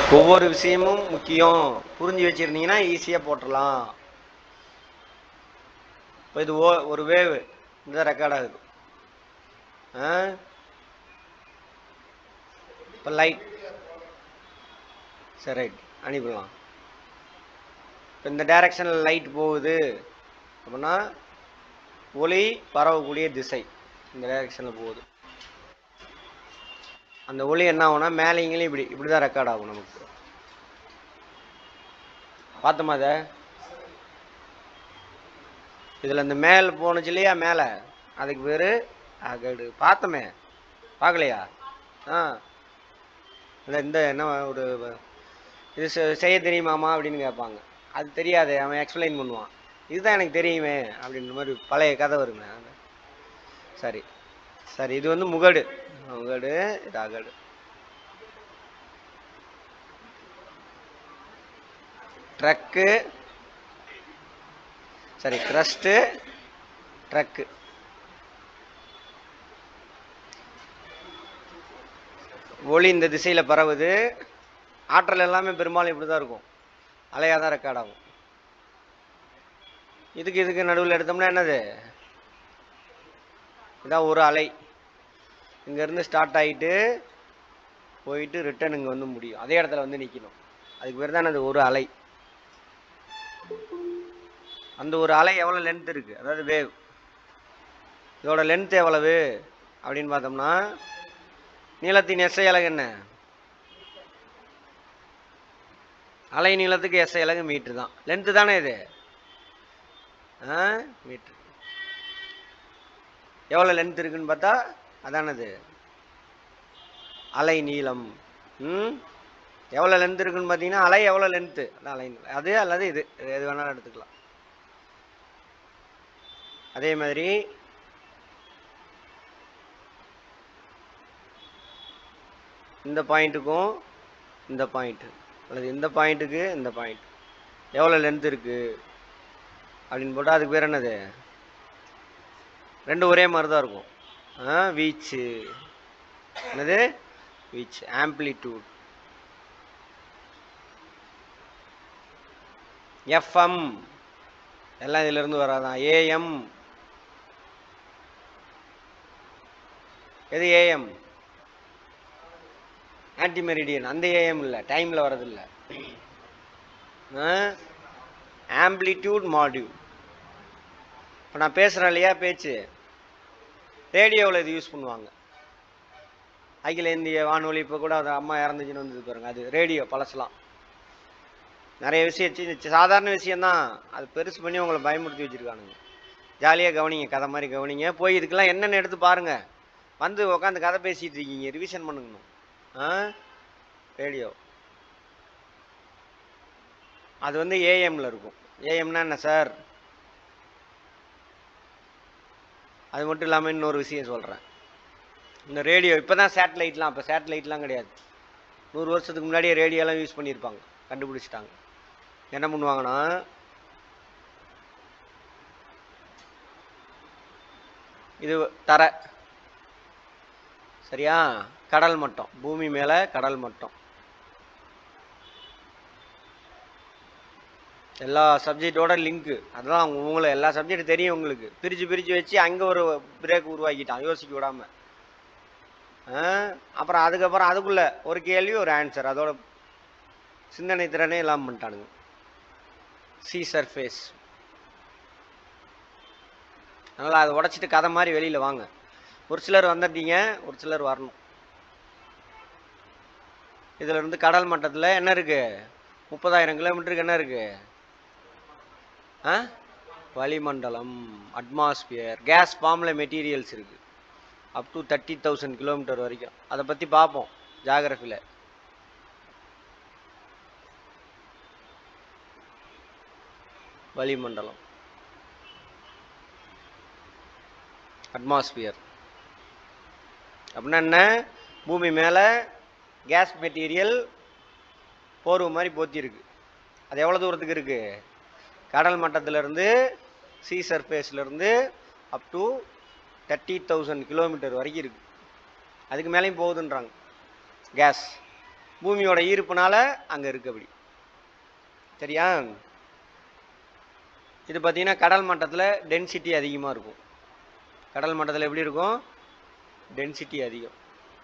ஒவ்வொரு விஷயமும் முக்கியம் புரிஞ்சு வச்சிருந்தீங்கன்னா ஈஸியாக போட்டுடலாம் இப்போ இது ஓ ஒரு வேவ் இந்த ரெக்கார்ட் ஆகுது ஆ இப்போ லைட் சரி ரைட் அனுப்பிடலாம் இப்போ இந்த டைரக்ஷனில் லைட் போகுது அப்படின்னா ஒளி பரவக்கூடிய திசை இந்த டைரக்ஷனில் போகுது அந்த ஒளி என்ன ஆகும்னா மேலேங்களும் இப்படி இப்படி தான் ரெக்கார்ட் ஆகும் நமக்கு பார்த்தோமா அதை இதில் இந்த மேல் போணுச்சு இல்லையா மேலே அதுக்கு பேர் அகடு பார்த்தோமே பார்க்கலையா ஆ இல்லை இந்த என்ன ஒரு இது செ- செய்ய தெரியுமாமா அப்படின்னு கேட்பாங்க அது தெரியாது அவன் எக்ஸ்பிளைன் பண்ணுவான் இதுதான் எனக்கு தெரியுமே அப்படின்ற மாதிரி பழைய கதை வருங்க சரி சரி இது வந்து முகடு முகடு இது அகடு ட்ரக்கு சரி க்ரஸ்ட்டு ட்ரக்கு ஒளி இந்த திசையில் பரவுது ஆற்றல் எல்லாமே பெரும்பாலும் இப்படி தான் இருக்கும் அலையாக தான் ரெக்கார்ட் ஆகும் இதுக்கு இதுக்கு நடுவில் எடுத்தோம்னா என்னது இதான் ஒரு அலை இங்கேருந்து ஸ்டார்ட் ஆகிட்டு போயிட்டு ரிட்டர்ன் இங்கே வந்து முடியும் அதே இடத்துல வந்து நிற்கணும் அதுக்கு பேர் தான் அது ஒரு அலை அந்த ஒரு அலை எவ்வளோ லென்த் இருக்குது அதாவது வேவ் இதோட லென்த் எவ்வளவு அப்படின்னு பார்த்தோம்னா நீளத்தின் எஸ்ஐ அலகு என்ன அலை நீளத்துக்கு எஸ்ஐ அலகு மீட்ரு தான் லென்த்து தானே இது ஆ மீட்ரு எவ்வளோ லென்த் இருக்குன்னு பார்த்தா அதானது அலை நீளம் ம் எவ்வளோ லென்த் இருக்குன்னு பார்த்தீங்கன்னா அலை எவ்வளோ லென்த்து அதான் அலை நீளம். அது அல்லது இது எது வேணாலும் எடுத்துக்கலாம் அதே மாதிரி இந்த பாயிண்ட்டுக்கும் இந்த பாயிண்ட்டு அல்லது இந்த பாயிண்ட்டுக்கு இந்த பாயிண்ட் எவ்வளோ லென்த் இருக்குது அப்படின்னு போட்டால் அதுக்கு பேர் என்னது ரெண்டு ஒரே மாதிரி தான் இருக்கும் ஆ வீச்சு என்னது வீச் ஆம்ப்ளிடியூட் எஃப்எம் எல்லாம் இதுல இருந்து வராதான் ஏஎம் எது ஏஎம் ஆன்டி மெரிடியன் அந்த ஏஎம் இல்லை டைமில் வர்றதில்ல ஆம்ப்ளிடியூட் மாடியூல் இப்போ நான் பேசுகிறேன் இல்லையா பேச்சு ரேடியோவில் இது யூஸ் பண்ணுவாங்க அகில இந்திய வானொலி இப்போ கூட அது அம்மா இறந்துச்சுன்னு வந்தது பாருங்க அது ரேடியோ பழசலாம் நிறைய விஷயம் சி- சி- சாதாரண விஷயம்தான் அது பெருசு பண்ணி உங்களை பயமுறுத்தி வச்சுருக்கானுங்க ஜாலியாக கவனிங்க கதை மாதிரி கவனிங்க போய் இதுக்கெல்லாம் என்னென்னு எடுத்து பாருங்க வந்து உட்காந்து கதை பேசிட்டு இருக்கீங்க ரிவிஷன் பண்ணுங்கணும் ஆ ரேடியோ அது வந்து ஏஎம்ல இருக்கும் ஏஎம்னா என்ன சார் அது மட்டும் இல்லாமல் இன்னொரு விஷயம் சொல்கிறேன் இந்த ரேடியோ இப்போ தான் சேட்டலைட்லாம் அப்போ சேட்டலைட்லாம் கிடையாது நூறு வருஷத்துக்கு முன்னாடியே ரேடியோலாம் யூஸ் பண்ணியிருப்பாங்க கண்டுபிடிச்சிட்டாங்க என்ன பண்ணுவாங்கன்னா இது தரை சரியா கடல் மட்டம் பூமி மேலே கடல் மட்டம் எல்லா சப்ஜெக்டோட லிங்க்கு அதுதான் அவங்க உங்களை எல்லா சப்ஜெக்ட் தெரியும் உங்களுக்கு பிரித்து பிரித்து வச்சு அங்கே ஒரு பிரேக் உருவாக்கிட்டான் யோசிக்க விடாம ஆ, அப்புறம் அதுக்கப்புறம் அதுக்குள்ள ஒரு கேள்வி ஒரு ஆன்சர் அதோட சிந்தனை திறனே இல்லாமல் பண்ணிட்டானுங்க சி சர்ஃபேஸ் அதனால் அதை உடச்சிட்டு கதை மாதிரி வெளியில் வாங்க ஒரு சிலர் வந்துட்டீங்க ஒரு சிலர் வரணும் இதுல இருந்து கடல் மட்டத்தில் என்ன இருக்கு முப்பதாயிரம் கிலோமீட்டருக்கு என்ன இருக்கு ஆ வளிமண்டலம் அட்மாஸ்பியர் கேஸ் ஃபார்மில் மெட்டீரியல்ஸ் இருக்கு up to thirty thousand kilometre வரைக்கும் அதை பற்றி பார்ப்போம் ஜாகிரஃபியில் வளிமண்டலம் அட்மாஸ்பியர் அப்படின்னா என்ன பூமி மேலே கேஸ் மெட்டீரியல் போர்வை மாதிரி போத்திருக்கு அது எவ்வளோ தூரத்துக்கு இருக்கு கடல் மட்டத்திலிருந்து சி சர்ஃபேஸ்லேருந்து up to thirty thousand kilometre வரைக்கும் இருக்கு அதுக்கு மேலேயும் போகுதுன்றாங்க கேஸ் பூமியோட ஈர்ப்புனால அங்கே இருக்கு அப்படி சரியா இது பார்த்தீங்கன்னா கடல் மட்டத்தில் டென்சிட்டி அதிகமாக இருக்கும் கடல் மட்டத்தில் எப்படி இருக்கும் டென்சிட்டி அதிகம்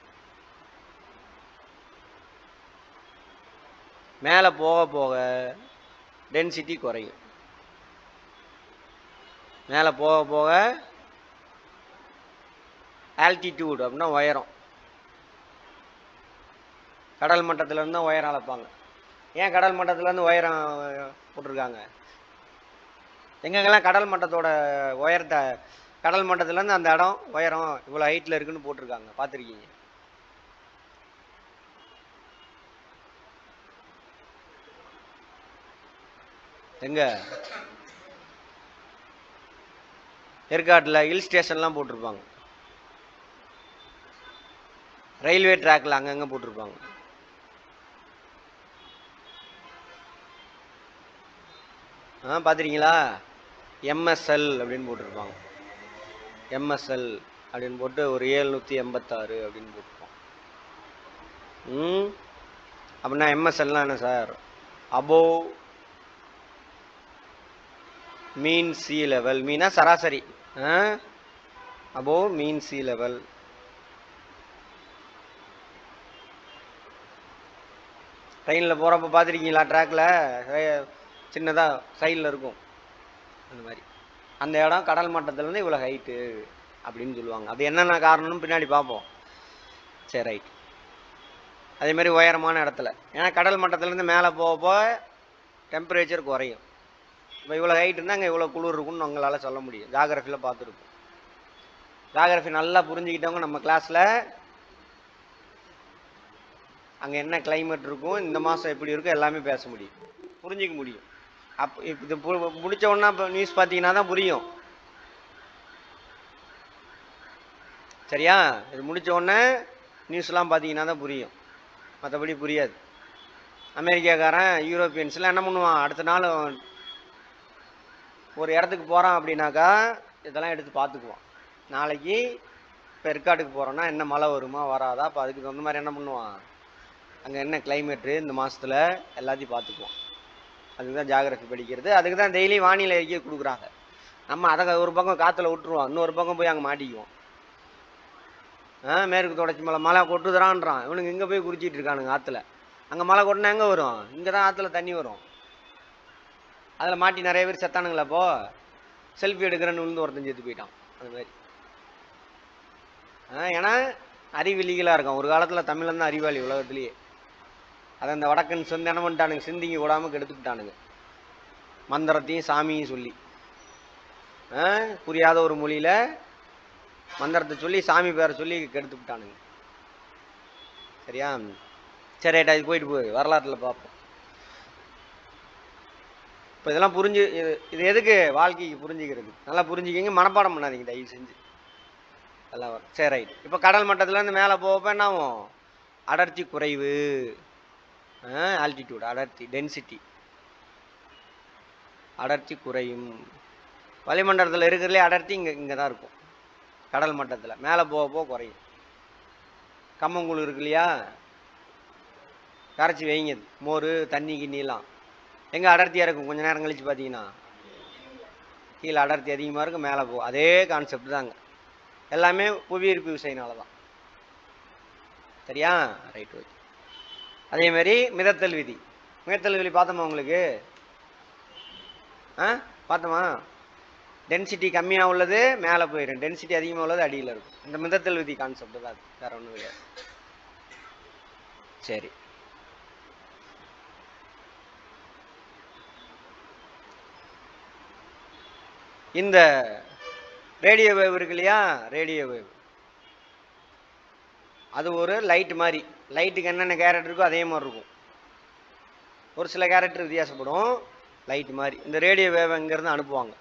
மேலே போக போக டென்சிட்டி குறையும் மேலே போக போக ஆல்டிடியூட் அப்படின்னா உயரம் கடல் மட்டத்திலேருந்து தான் உயரம் அளப்பாங்க ஏன் கடல் மட்டத்திலேருந்து உயரம் போட்டிருக்காங்க எங்கெங்கெல்லாம் கடல் மட்டத்தோட உயரத்தை கடல் மட்டத்திலேருந்து அந்த இடம் உயரம் இவ்வளோ ஹைட்டில் இருக்குன்னு போட்டிருக்காங்க பார்த்துருக்கீங்க எங்க ஏற்காட்டில் ஹில் ஸ்டேஷன்லாம் போட்டிருப்பாங்க ரயில்வே ட்ராக்ல அங்கங்கே போட்டிருப்பாங்க ஆ பார்த்துருக்கீங்களா எம்எஸ்எல் அப்படின்னு போட்டிருப்பாங்க எம்எஸ்எல் அப்படின்னு போட்டு ஒரு ஏழ்நூற்றி எண்பத்தாறு அப்படின்னு போட்டிருப்பாங்க ம் அப்படின்னா எம்எஸ்எல்லாம் என்ன sir above mean sea level மீனா சராசரி அபோவ் மீன் சி லெவல் ட்ரெயினில் போகிறப்ப பார்த்துருக்கீங்களா ட்ராக்கில் சின்னதாக சைடில் இருக்கும் அந்த மாதிரி அந்த இடம் கடல் மட்டத்துலேருந்து இவ்வளோ ஹைட்டு அப்படின்னு சொல்லுவாங்க அது என்னென்ன காரணம்னு பின்னாடி பார்ப்போம் சரி ரைட் அதே மாதிரி உயரமான இடத்துல ஏன்னா கடல் மட்டத்துலேருந்து மேலே போக போக டெம்பரேச்சர் குறையும் இப்போ இவ்வளோ ஹைட் இருந்தால் அங்கே இவ்வளோ குளிர் இருக்கும்னு உங்களால் சொல்ல முடியும் ஜாகிரஃபியில் பார்த்துருப்போம் ஜாகிரஃபி நல்லா புரிஞ்சுக்கிட்டவங்க நம்ம கிளாஸில் அங்கே என்ன climate இருக்கும் இந்த மாதம் எப்படி இருக்கும் எல்லாமே பேச முடியும் புரிஞ்சிக்க முடியும் அப்போ இப்போ இது பு- முடிச்ச உடனே இப்போ நியூஸ் பார்த்தீங்கன்னா தான் புரியும் சரியா இது முடிச்ச உடனே நியூஸ்லாம் பார்த்தீங்கன்னா தான் புரியும் மற்றபடி புரியாது அமெரிக்காக்காரன் யூரோப்பியன்ஸ்லாம் என்ன பண்ணுவான் அடுத்த நாள் ஒரு இடத்துக்கு போகிறான் அப்படின்னாக்கா இதெல்லாம் எடுத்து பார்த்துக்குவான் நாளைக்கு இப்போ ஏற்காட்டுக்கு போகிறோன்னா என்ன மழை வருமா வராதா அப்போ அதுக்கு தகுந்த மாதிரி என்ன பண்ணுவான் அங்கே என்ன கிளைமேட்டு இந்த மாதத்தில் எல்லாத்தையும் பார்த்துக்குவோம் அதுக்கு தான் ஜாகிரபி படிக்கிறது அதுக்கு தான் டெய்லி வானிலை அறிக்கை கொடுக்குறாங்க நம்ம அதை ஒரு பக்கம் காற்றுல விட்டுருவோம் இன்னொரு பக்கம் போய் அங்கே மாட்டிக்குவோம் ஆ மேற்கு தொடர்ச்சி மலை மழை கொட்டுதுறான்றான் இவனுங்க இங்கே போய் குறிச்சிட்டு இருக்கானுங்க ஆற்றுல அங்கே மழை கொட்டினா எங்கே வரும் இங்கே தான் ஆற்றுல தண்ணி வரும் அதில் மாட்டி நிறைய பேர் செத்தானுங்களா அப்போ செல்ஃபி எடுக்கிறேன்னு விழுந்து ஒருத்தன் செத்து போயிட்டான் அந்த மாதிரி ஆ ஏன்னா அறிவிலிகளாக இருக்கான் ஒரு காலத்தில் தமிழன் தான் அறிவாளி உலகத்திலேயே அதை அந்த வடக்கன்ஸ் வந்து என்ன பண்ணிட்டானுங்க சிந்திங்க விடாமல் கெடுத்துக்கிட்டானுங்க மந்திரத்தையும் சாமியும் சொல்லி ஆ, புரியாத ஒரு மொழியில் மந்திரத்தை சொல்லி சாமி பேரை சொல்லி கெடுத்து விட்டானுங்க சரியா சரி ரைட் அது போயிட்டு போகுது வரலாற்றில் பார்ப்போம் இப்போ இதெல்லாம் புரிஞ்சு இது இது எதுக்கு வாழ்க்கைக்கு புரிஞ்சுக்கிறது நல்லா புரிஞ்சுக்கிங்க மனப்பாடம் பண்ணாதீங்க தயவு செஞ்சு எல்லாம் வரும் சரி ரைட் இப்போ கடல் மட்டத்துலேருந்து மேலே போகப்போ என்ன ஆகும் அடர்த்தி குறைவு ஆல்டிடியூட் அடர்த்தி டென்சிட்டி அடர்த்தி குறையும் வளிமண்டலத்தில் இருக்கிறதுலே அடர்த்தி இங்கே இங்கே தான் இருக்கும் கடல் மட்டத்தில் மேலே போக போக குறையும் கம்மங்கூழ் இருக்கு இல்லையா கரைச்சி வைங்க மோர் தண்ணி கிண்ணிலாம் எங்கே அடர்த்தியாக இருக்கும் கொஞ்ச நேரம் கழிச்சு பார்த்தீங்கன்னா கீழே அடர்த்தி அதிகமாக இருக்கும் மேலே போகும் அதே கான்செப்ட் தாங்க எல்லாமே புவியீர்ப்பு விசையினால தான் சரியா ரைட் ஓகே அதே மாதிரி மிதத்தல் விதி மிதத்தல் விதி பார்த்தோமா உங்களுக்கு ஆ பார்த்தோமா டென்சிட்டி கம்மியாக உள்ளது மேலே போயிடும் டென்சிட்டி அதிகமாக உள்ளது அடியில் இருக்கும் இந்த மிதத்தல் விதி கான்செப்ட் தான் அது வேற ஒன்றும் கிடையாது சரி இந்த ரேடியோ வேவ் இருக்கு இல்லையா ரேடியோ வேவ் அது ஒரு லைட் மாதிரி லைட்டுக்கு என்னென்ன கேரக்டர் இருக்கோ அதே மாதிரி இருக்கும் ஒரு சில கேரக்டர் வித்தியாசப்படும் லைட் மாதிரி இந்த ரேடியோ வேவ் இங்கேருந்து அனுப்புவாங்க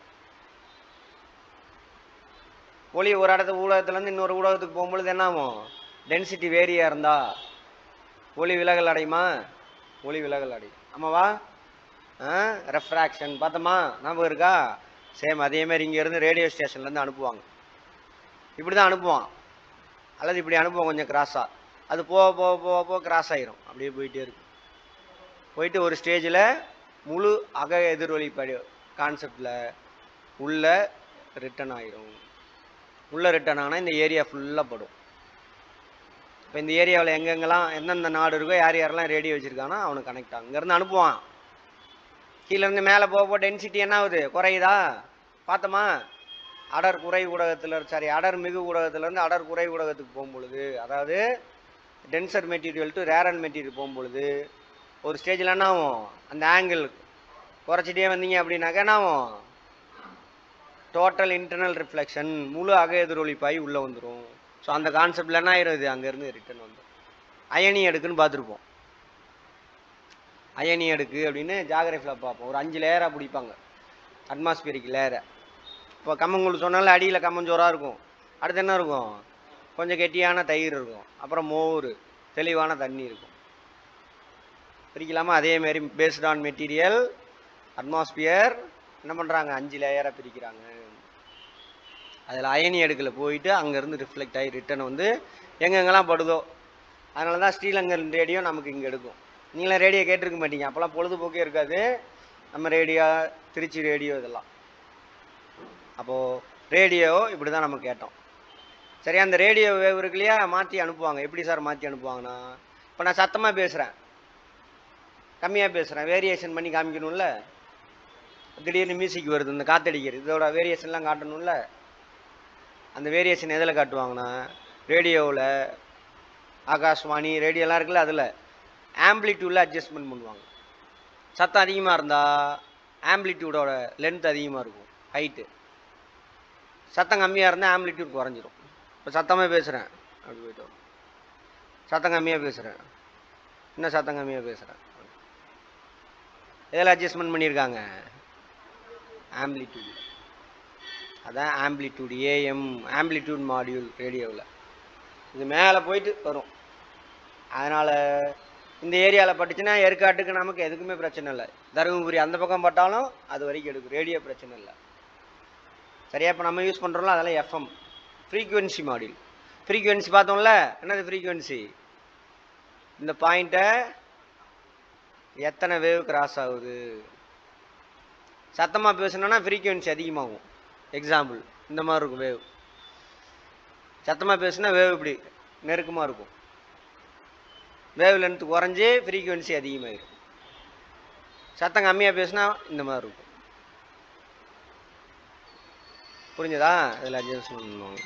ஒளி ஒரு இடத்து ஊடகத்துலேருந்து இன்னொரு ஊடகத்துக்கு போகும்பொழுது என்ன ஆகும் டென்சிட்டி வேரியாக இருந்தா ஒளி விலகல் அடையுமா ஒளி விலகல் அடையும் ஆமாவா ரெஃப்ராக்ஷன் பார்த்தோமா ஞாபகம் இருக்கா சேம் அதே மாதிரி இங்கேருந்து ரேடியோ ஸ்டேஷன்லேருந்து அனுப்புவாங்க இப்படி தான் அனுப்புவான் அல்லது இப்படி அனுப்புவான் கொஞ்சம் கிராஸாக அது போக போக போக போக கிராஸ் ஆயிரும் அப்படியே போயிட்டே இருக்கும் போயிட்டு ஒரு ஸ்டேஜில் முழு அக எதிரொலி படி கான்செப்டில் உள்ள ரிட்டர்ன் ஆயிரும் உள்ள ரிட்டர்ன் ஆனால் இந்த ஏரியா ஃபுல்லாக படும் இப்போ இந்த ஏரியாவில் எங்கெங்கெல்லாம் எந்தெந்த நாடு இருக்கோ யார் யாரெல்லாம் ரேடியோ வச்சுருக்கானோ அவனுக்கு கனெக்ட் ஆகும் இங்கேருந்து அனுப்புவான் கீழேருந்து மேலே போக போக டென்சிட்டி என்ன ஆகுது குறையுதா பார்த்தோமா அடர் குறை ஊடகத்தில் சாரி அடர் மிகு ஊடகத்திலேருந்து அடர் குறை ஊடகத்துக்கு போகும்பொழுது அதாவது denser material to rarer material போகும்பொழுது ஒரு ஸ்டேஜில் என்ன ஆகும் அந்த ஆங்கிள் குறைச்சிட்டே வந்தீங்க அப்படின்னாக்கா என்ன ஆகும் டோட்டல் இன்டர்னல் ரிஃப்ளெக்ஷன் முழு அக எதிரொலிப்பாய் உள்ளே வந்துடும் ஸோ அந்த கான்செப்டில் என்ன ஆயிரும் இது அங்கேருந்து ரிட்டர்ன் வந்துடும் அயனி அடுக்குன்னு பார்த்துருப்போம் அயனி அடுக்கு அப்படின்னு ஜாகிரபியில் பார்ப்போம் ஒரு அஞ்சு லேயராக பிடிப்பாங்க அட்மாஸ்பியரிக் லேயரை இப்போ கம்மங்கூழ் சொன்னால அடியில் கம்மஞ்சோறாக இருக்கும் அடுத்து என்ன இருக்கும் கொஞ்சம் கெட்டியான தயிர் இருக்கும் அப்புறம் மோர் தெளிவான தண்ணி இருக்கும் பிரிக்கலாமா அதே மாதிரி பேஸ்ட் ஆன் மெட்டீரியல் அட்மாஸ்பியர் என்ன பண்ணுறாங்க அஞ்சு லேயராக பிரிக்கிறாங்க அதில் அயனி அடுக்கில் போயிட்டு அங்கேருந்து ரிஃப்ளெக்ட் ஆகி ரிட்டர்ன் வந்து எங்கெங்கெல்லாம் படுதோ அதனால தான் ஸ்ரீலங்கன் ரேடியோ நமக்கு இங்கே எடுக்கும் நீங்களாம் ரேடியோ கேட்டிருக்க மாட்டீங்க அப்போல்லாம் பொழுதுபோக்கே இருக்காது நம்ம ரேடியோ திருச்சி ரேடியோ இதெல்லாம் அப்போது ரேடியோ இப்படி தான் நம்ம கேட்டோம் சரி அந்த ரேடியோ வேவ் இருக்கு இல்லையா மாற்றி அனுப்புவாங்க எப்படி சார் மாற்றி அனுப்புவாங்கன்னா இப்போ நான் சத்தமாக பேசுகிறேன் கம்மியாக பேசுகிறேன் வேரியேஷன் பண்ணி காமிக்கணும்ல திடீர்னு மியூசிக் வருது இந்த காத்தடிக்கிறது இதோட வேரியேஷன்லாம் காட்டணும்ல அந்த வேரியேஷன் எதில் காட்டுவாங்கன்னா ரேடியோவில் ஆகாஷ்வாணி ரேடியோலாம் இருக்குல்ல அதில் ஆம்ப்ளிடியூடில் அட்ஜஸ்ட்மெண்ட் பண்ணுவாங்க சத்தம் அதிகமாக இருந்தால் ஆம்ப்ளிடியூடோட லென்த் அதிகமாக இருக்கும் ஹைட்டு சத்தம் கம்மியாக இருந்தால் ஆம்ப்ளிடியூட் குறைஞ்சிரும் இப்போ சத்தமாக பேசுகிறேன் அப்படி போயிட்டு வரும் சத்தம் கம்மியாக பேசுகிறேன் இன்னும் சத்தம் கம்மியாக பேசுகிறேன் எதில் அட்ஜஸ்ட்மெண்ட் பண்ணியிருக்காங்க ஆம்ப்ளிடியூட் அதான் ஆம்ப்ளிடியூட் ஏஎம் ஆம்ப்ளிடியூட் மாடியூல் ரேடியோவில் இது மேலே போயிட்டு வரும் அதனால் இந்த ஏரியாவில் பட்டுச்சுன்னா ஏற்காட்டுக்கு நமக்கு எதுக்குமே பிரச்சனை இல்லை தருமபுரி அந்த பக்கம் பட்டாலும் அது வரைக்கும் எடுக்கும் ரேடியோ பிரச்சனை இல்லை சரியா இப்போ நம்ம யூஸ் பண்ணுறோம்ல அதெல்லாம் எஃப்எம் ஃப்ரீக்குவென்சி மாடியூல் ஃப்ரீக்குவென்சி பார்த்தோம்ல என்னது ஃப்ரீக்குவென்சி இந்த பாயிண்ட்டை எத்தனை வேவ் கிராஸ் ஆகுது சத்தமாக பேசணுன்னா ஃப்ரீக்குவென்சி அதிகமாகும் எக்ஸாம்பிள் இந்த மாதிரி இருக்கும் வேவ் சத்தமாக பேசுனா வேவ் இப்படி நெருக்கமாக இருக்கும் வேவ் லென்த் குறைஞ்சி ஃப்ரீக்குவென்சி அதிகமாகிடும் சத்தம் கம்மியாக பேசுனா இந்த மாதிரி இருக்கும் புரிஞ்சதா இதில் அட்ஜஸ்ட்மெண்ட் பண்ணுவாங்க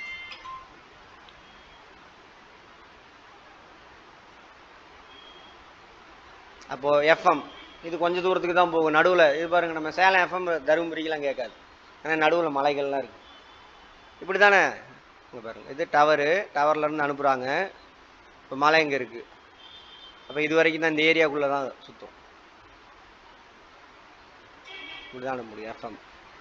அப்போது எஃப்எம் இது கொஞ்சம் தூரத்துக்கு தான் போகும் நடுவில் இது பாருங்கள் நம்ம சேலம் எஃப்எம் தருமபுரிக்கெலாம் கேட்காது ஏன்னா நடுவில் மலைகள்லாம் இருக்குது இப்படி தானே இங்கே பாருங்கள் இது டவரு டவர்லேருந்து அனுப்புகிறாங்க இப்போ மலை இங்கே இருக்குது அப்போ இது வரைக்கும் தான் இந்த ஏரியாக்குள்ளே தான் சுற்றும் இப்படி தான் அனுப்ப முடியும் எஃப்எம்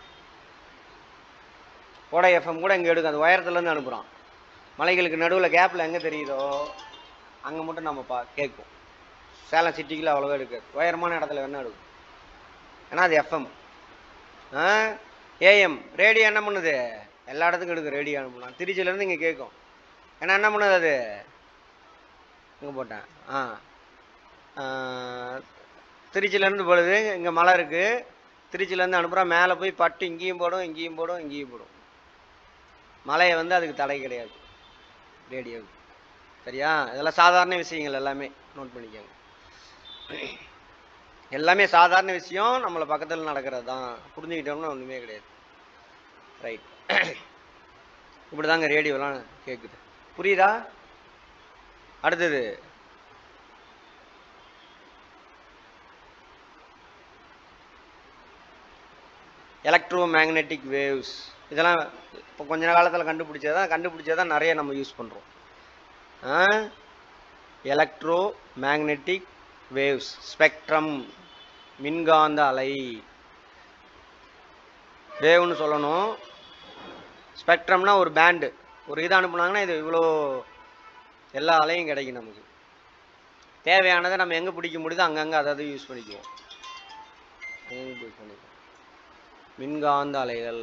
கோடை எஃப்எம் கூட இங்கே எடுக்கும் அந்த உயரத்துலேருந்து அனுப்புகிறான் மலைகளுக்கு நடுவில் கேப்பில் எங்கே தெரியுதோ அங்கே மட்டும் நம்ம பா கேட்கும் சேலம் சிட்டிக்குள்ள அவ்வளோவா எடுக்காது உயரமான இடத்துல வேணா எடுக்கும் ஏன்னா அது எஃப்எம் ஆ ஏஎம் ரேடியோ என்ன பண்ணுது எல்லா இடத்துக்கும் எடுக்கும் ரேடியோ அனுப்பலாம் திருச்சியிலேருந்து இங்கே கேட்கும் ஏன்னா என்ன பண்ணுது அது இங்கே போட்டேன் ஆ திருச்சியிலேருந்து போடுது இங்கே மலை இருக்குது திருச்சியிலேருந்து அனுப்புகிறோம் மேலே போய் பட்டு இங்கேயும் போடும் இங்கேயும் போடும் இங்கேயும் போடும் மலையை வந்து அதுக்கு தடை கிடையாது ரேடியோவுக்கு சரியா இதெல்லாம் சாதாரண விஷயங்கள் எல்லாமே நோட் பண்ணிக்கோங்க எல்லாமே சாதாரண விஷயம் நம்மளை பக்கத்தில் நடக்கிறது தான் புரிஞ்சுக்கிட்டோம்னா ஒன்றுமே கிடையாது ரைட் இப்படி தாங்க ரேடியோலாம் கேட்குது புரியுதா அடுத்தது எலக்ட்ரோ மேக்னெட்டிக் வேவ்ஸ் இதெல்லாம் இப்போ கொஞ்ச காலத்தில் கண்டுபிடிச்சது தான் கண்டுபிடிச்சது தான் நிறைய நம்ம யூஸ் பண்ணுறோம் எலக்ட்ரோ மேக்னெட்டிக் வேவ்ஸ் ஸ்பெக்ட்ரம் மின்காந்த அலை வேவ்னு சொல்லணும் ஸ்பெக்ட்ரம்னா ஒரு பேண்டு ஒரு இது அனுப்புனாங்கன்னா இது இவ்வளோ எல்லா அலையும் கிடைக்கும் நமக்கு தேவையானதை நம்ம எங்கே பிடிக்க முடியுதோ அங்கங்கே அதை யூஸ் பண்ணிக்குவோம் அங்கங்கே யூஸ் பண்ணிக்குவோம் மின்காந்த அலைகள்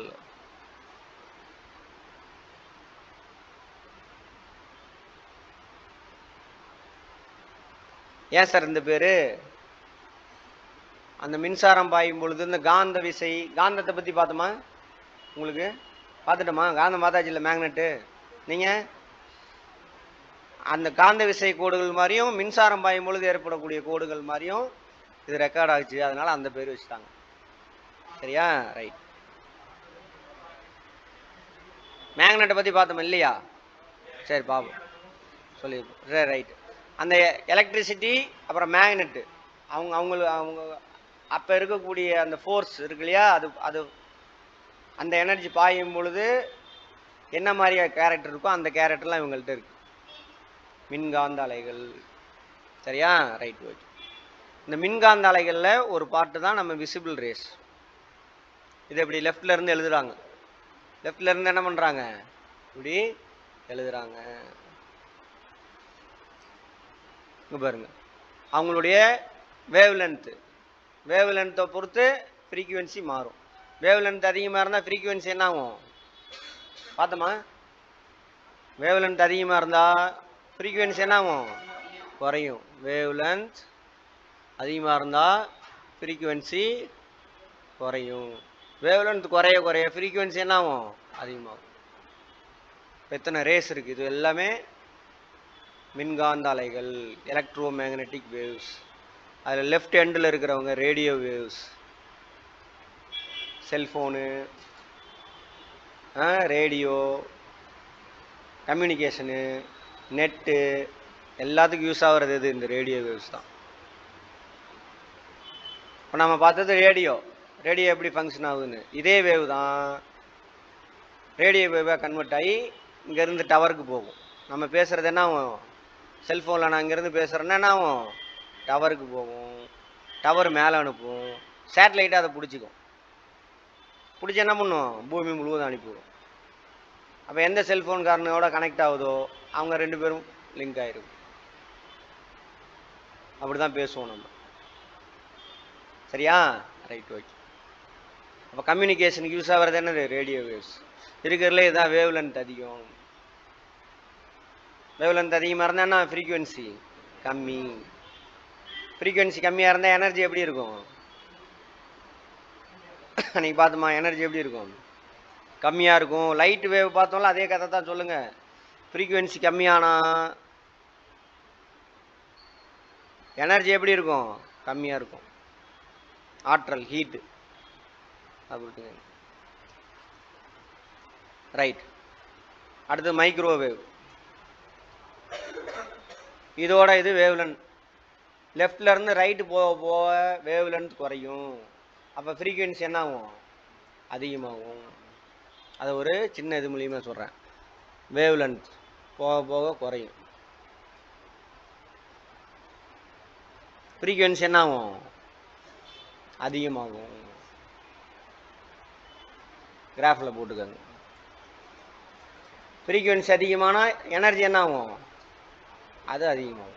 ஏன் சார் இந்த பேர் அந்த மின்சாரம் பாயும் பொழுது இந்த காந்த விசை காந்தத்தை பற்றி பார்த்தோமா உங்களுக்கு பார்த்துட்டோமா காந்தம் பார்த்தாச்சு இல்லை மேக்னெட்டு நீங்கள் அந்த காந்த விசை கோடுகள் மாதிரியும் மின்சாரம் பாயும் பொழுது ஏற்படக்கூடிய கோடுகள் மாதிரியும் இது ரெக்கார்ட் ஆச்சு அதனால அந்த பேர் வச்சுட்டாங்க சரியா ரைட் மேக்னெட்டை பற்றி பார்த்தோம் இல்லையா சரி பாப்போம் சொல்லி சரி ரைட் அந்த எலக்ட்ரிசிட்டி அப்புறம் மேக்னெட்டு அவங்க அவங்கள அவங்க அப்போ இருக்கக்கூடிய அந்த ஃபோர்ஸ் இருக்கு இல்லையா அது அது அந்த எனர்ஜி பாயும் பொழுது என்ன மாதிரி கேரக்டர் இருக்கோ அந்த கேரக்டர்லாம் இவங்கள்ட்ட இருக்கு மின்காந்த அலைகள் சரியா ரைட் ஓகே இந்த மின்காந்த அலைகளில் ஒரு பார்ட்டு தான் நம்ம விசிபிள் ரேஸ் இது இப்படி லெஃப்ட்ல இருந்து எழுதுறாங்க லெஃப்ட்ல இருந்து என்ன பண்றாங்க இப்படி எழுதுறாங்க இங்க பாருங்க அவங்களுடைய வேவ் லென்த்து வேவ் லென்த்தை பொறுத்து ஃப்ரீக்குவென்சி மாறும் வேவ் லென்த் அதிகமாக இருந்தால் ஃப்ரீக்குவென்சி என்ன ஆகும் பார்த்தோமா வேவ் லென்த் அதிகமாக இருந்தால் ஃப்ரீக்குவென்சி என்ன ஆகும் குறையும் வேவ் லென்த் அதிகமாக இருந்தால் ஃப்ரீக்குவென்சி குறையும் வேவ் லென்த் குறைய குறைய ஃப்ரீக்குவென்சி என்ன ஆகும் அதிகமாகும் இப்ப எத்தனை ரேஸ் இருக்குது இது எல்லாமே மின்காந்த அலைகள் எலக்ட்ரோ மேக்னெட்டிக் வேவ்ஸ் அதில் லெஃப்ட் எண்டில் இருக்கிறவங்க radio waves cellphone radio communication net எல்லாத்துக்கும் யூஸ் ஆகுறது எது இந்த ரேடியோ வேவ்ஸ் தான் இப்போ நம்ம பார்த்தது ரேடியோ ரேடியோ எப்படி ஃபங்க்ஷன் ஆகுதுன்னு இதே வேவ் தான் ரேடியோ வேவாக கன்வெர்ட் ஆகி இங்கேருந்து டவருக்கு போகும் நம்ம பேசுகிறது என்ன ஆகும் செல்ஃபோனில் நான் இங்கேருந்து பேசுகிறேன்னா என்ன ஆகும் டவருக்கு போகும் டவர் மேலே அனுப்பும் சேட்டலைட்டை அதை பிடிச்சிக்கும் பிடிச்சி என்ன பண்ணும் பூமி முழுவதும் அனுப்பிவிடும் அப்போ எந்த செல்ஃபோன்காரனோட கனெக்ட் ஆகுதோ அவங்க ரெண்டு பேரும் லிங்க் ஆகிருக்கும் அப்படி தான் பேசுவோம் நம்ம சரியா ரைட் ஓகே அப்போ கம்யூனிகேஷனுக்கு யூஸ் ஆகிறது என்னது ரேடியோ வேவ்ஸ் இருக்கிறதுல இதுதான் வேவ் லென்த் அதிகம் வேவ் லென்த் அதிகமாக இருந்தால் என்ன ஃப்ரீக்குவென்சி கம்மி ஃப்ரீக்குவென்சி கம்மியாக இருந்தால் எனர்ஜி எப்படி இருக்கும் அன்னைக்கு பார்த்தோமா எனர்ஜி எப்படி இருக்கும் கம்மியாக இருக்கும் லைட் வேவ் பார்த்தோம்ல அதே கதை தான் சொல்லுங்கள் ஃப்ரீக்குவென்சி கம்மியானா எனர்ஜி எப்படி இருக்கும் கம்மியாக இருக்கும் ஆற்றல் ஹீட்டு அப்படி ரைட் அடுத்து மைக்ரோவேவ் இதோட இது வேவ்லென்த் லெஃப்ட்ல இருந்து ரைட்டு போக போக வேவ்லென்த் குறையும் அப்போ ஃப்ரீக்குவென்சி என்ன ஆகும் அதிகமாகும் அதை ஒரு சின்ன இது மூலியமாக சொல்கிறேன் வேவ்லென்த் போக போக குறையும் ஃப்ரீக்குவென்சி என்ன ஆகும் அதிகமாகும் கிராஃபில் போட்டுக்கோங்க ஃப்ரீக்குவென்சி அதிகமானா எனர்ஜி என்ன ஆகும் அது அதிகமாகும்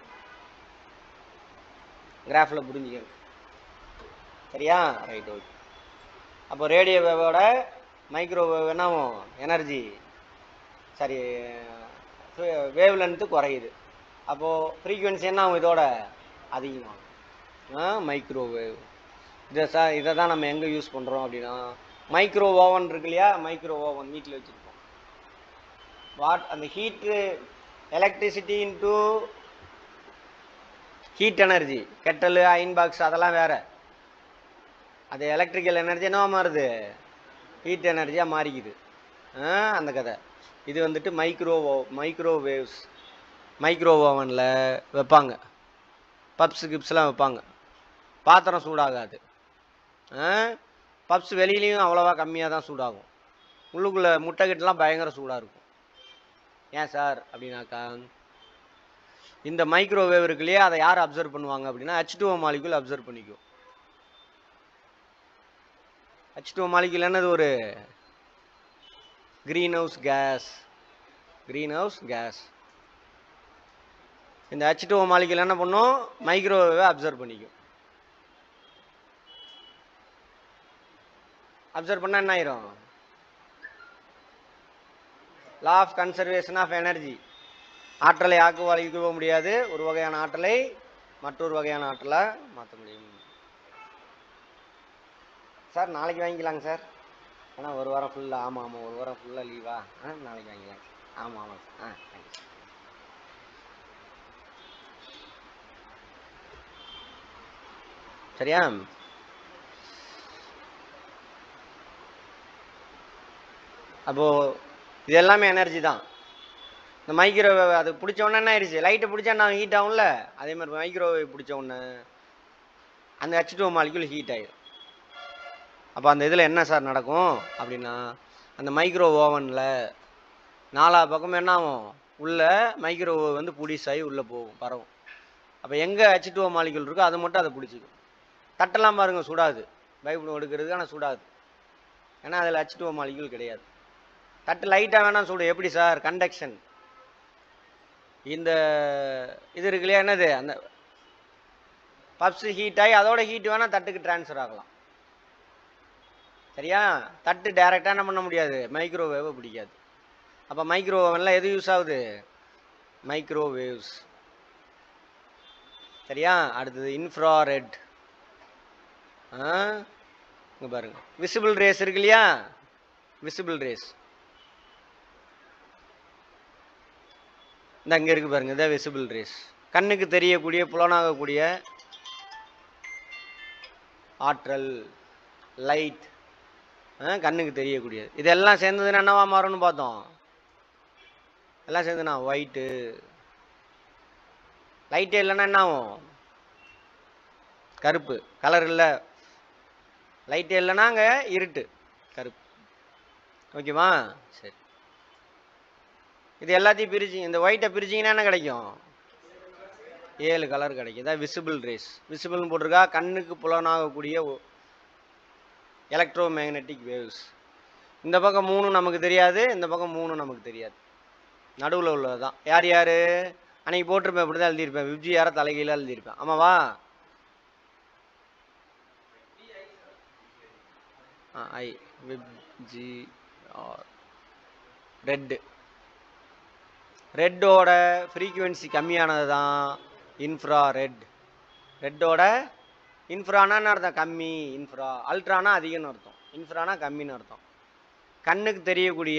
கிராஃபில் புரிஞ்சுக்கங்க சரியா ரைட் ஓகே அப்போ ரேடியோ வேவோட மைக்ரோவேவ் என்ன ஆகும் எனர்ஜி சரி வேவ் லென்த்து குறையுது அப்போது ஃப்ரீக்குவென்சி என்ன ஆகும் இதோட அதிகமாகும் மைக்ரோவேவ் இதை சா இதை தான் நம்ம எங்கே யூஸ் பண்ணுறோம் அப்படின்னா மைக்ரோ ஓவன் இருக்கு இல்லையா மைக்ரோ ஓவன் வீட்டில் வச்சுருக்கோம் வாட் அந்த heat electricity into heat energy kettle iron box அதெல்லாம் வேற அது எலக்ட்ரிக்கல் எனர்ஜி என்னவா மாறுது ஹீட் எனர்ஜியாக மாறிக்குது ஆ, அந்த கதை இது வந்துட்டு மைக்ரோ மைக்ரோவேவ்ஸ் மைக்ரோ ஓவனில் வைப்பாங்க பப்ஸ் கிப்ஸ்லாம் வைப்பாங்க பாத்திரம் சூடாகாது பப்ஸ் வெளியிலையும் அவ்வளோவா கம்மியாக தான் சூடாகும் உள்ளுக்குள்ளே முட்டை கிட்டலாம் பயங்கர சூடாக இருக்கும் ஏன் சார் அப்படின்னாக்கா இந்த மைக்ரோவேவ் இருக்கு இல்லையா அதை யார் அப்சர்வ் பண்ணுவாங்க அப்படின்னா ஹச் டூ மாலிகுல் அப்சர்வ் பண்ணிக்கும் ஹச் டூ மாலிகுல் என்னது ஒரு green house gas green house gas இந்த ஹச் டூ மாலிகுல் என்ன பண்ணும் மைக்ரோவேவை அப்சர்வ் பண்ணிக்கும் அப்சர்வ் பண்ணால் என்ன ஆயிரும் law of conservation of energy ஆற்றலை ஆக்குவழிக்க முடியாது ஒரு வகையான ஆற்றலை மற்றொரு வகையான ஆற்றலாக மாற்ற முடியும் சார் நாளைக்கு வாங்கிக்கலாங்க சார் ஏன்னா ஒரு வாரம் ஃபுல்லாக ஆமாம் ஆமாம் ஒரு வாரம் ஃபுல்லாக லீவா ஆ நாளைக்கு வாங்கிக்கலாம் ஆமாம் ஆமாம் சார் ஆ தேங்க்ஸ் சரியா அப்போ இது எல்லாமே எனர்ஜி தான் இந்த மைக்ரோவேவ் அது பிடிச்ச உடனே என்ன ஆயிடுச்சு லைட்டை பிடிச்சா நான் ஹீட் ஆகும்ல அதே மாதிரி மைக்ரோவேவ் பிடிச்ச உடனே அந்த ஹெச் டூ மாலிகுல் ஹீட் ஆயிடும் அப்போ அந்த இதில் என்ன சார் நடக்கும் அப்படின்னா அந்த மைக்ரோ ஓவனில் நாலா பக்கமும் என்ன ஆகும் உள்ள மைக்ரோவேவ் வந்து புடிசாகி உள்ளே போகும் பரவும் அப்போ எங்கே ஹெச் டூ மாலிகுல் இருக்கோ அது மட்டும் அதை பிடிச்சிக்கும் தட்டெல்லாம் பாருங்க சுடாது பைபிள் எடுக்கிறது ஆனால் சுடாது ஏன்னா அதில் ஹெச் டூ மாலிகுல் கிடையாது தட்டு லைட்டாக வேணால் சுடு எப்படி சார் கண்டக்ஷன் இந்த இது இருக்கு இல்லையா என்னது அந்த பப்ஸ் ஹீட் ஆகி அதோட ஹீட் வேணால் தட்டுக்கு ட்ரான்ஸ்ஃபர் ஆகலாம் சரியா தட்டு டைரெக்டாக என்ன பண்ண முடியாது மைக்ரோவேவை பிடிக்காது அப்போ மைக்ரோவேவெல்லாம் எது யூஸ் ஆகுது மைக்ரோவேவ்ஸ் சரியா அடுத்தது இன்ஃப்ராரெட் ஆ இங்கே பாருங்க விசிபிள் ரேஸ் இருக்கு இல்லையா விசிபிள் ரேஸ் இந்த அங்கே இருக்கு பாருங்க இதான் விசிபிள் ரேஸ் கண்ணுக்கு தெரியக்கூடிய புலனாகக்கூடிய ஆற்றல் லைட் கண்ணுக்கு தெரியக்கூடியது இதெல்லாம் சேர்ந்ததுன்னா என்னவா மாறும்னு பார்த்தோம் எல்லாம் சேர்ந்துனா ஒயிட்டு லைட்டே இல்லைன்னா என்ன ஆகும் கருப்பு கலர் இல்லை லைட்டே இல்லைன்னா அங்கே இருட்டு கருப்பு ஓகேவா சரி இது எல்லாத்தையும் பிரிச்சு இந்த ஒயிட்டை பிரிச்சிங்கன்னா என்ன கிடைக்கும் ஏழு கலர் கிடைக்கும் இதான் விசிபிள் ரேஸ் விசிபிள்னு போட்டிருக்கா கண்ணுக்கு புலனாகக்கூடிய எலக்ட்ரோ மேக்னெட்டிக் வேவ்ஸ் இந்த பக்கம் மூணு நமக்கு தெரியாது இந்த பக்கம் மூணு நமக்கு தெரியாது நடுவில் உள்ளது தான் யார் யார் அன்னைக்கு போட்டிருப்பேன் இப்படி தான் எழுதியிருப்பேன் விப்ஜி யாரை தலைகீழ எழுதியிருப்பேன் ஆமாவா ஐ விப்ஜி ஆர் ரெட்டு ரெட்டோட ஃப்ரீக்குவென்சி கம்மியானது தான் இன்ஃப்ரா ரெட் ரெட்டோட இன்ஃப்ரானா என்ன அர்த்தம் கம்மி இன்ஃப்ரா அல்ட்ரானா அதிகம்னு அர்த்தம் இன்ஃப்ரானா கம்மின்னு அர்த்தம் கண்ணுக்கு தெரியக்கூடிய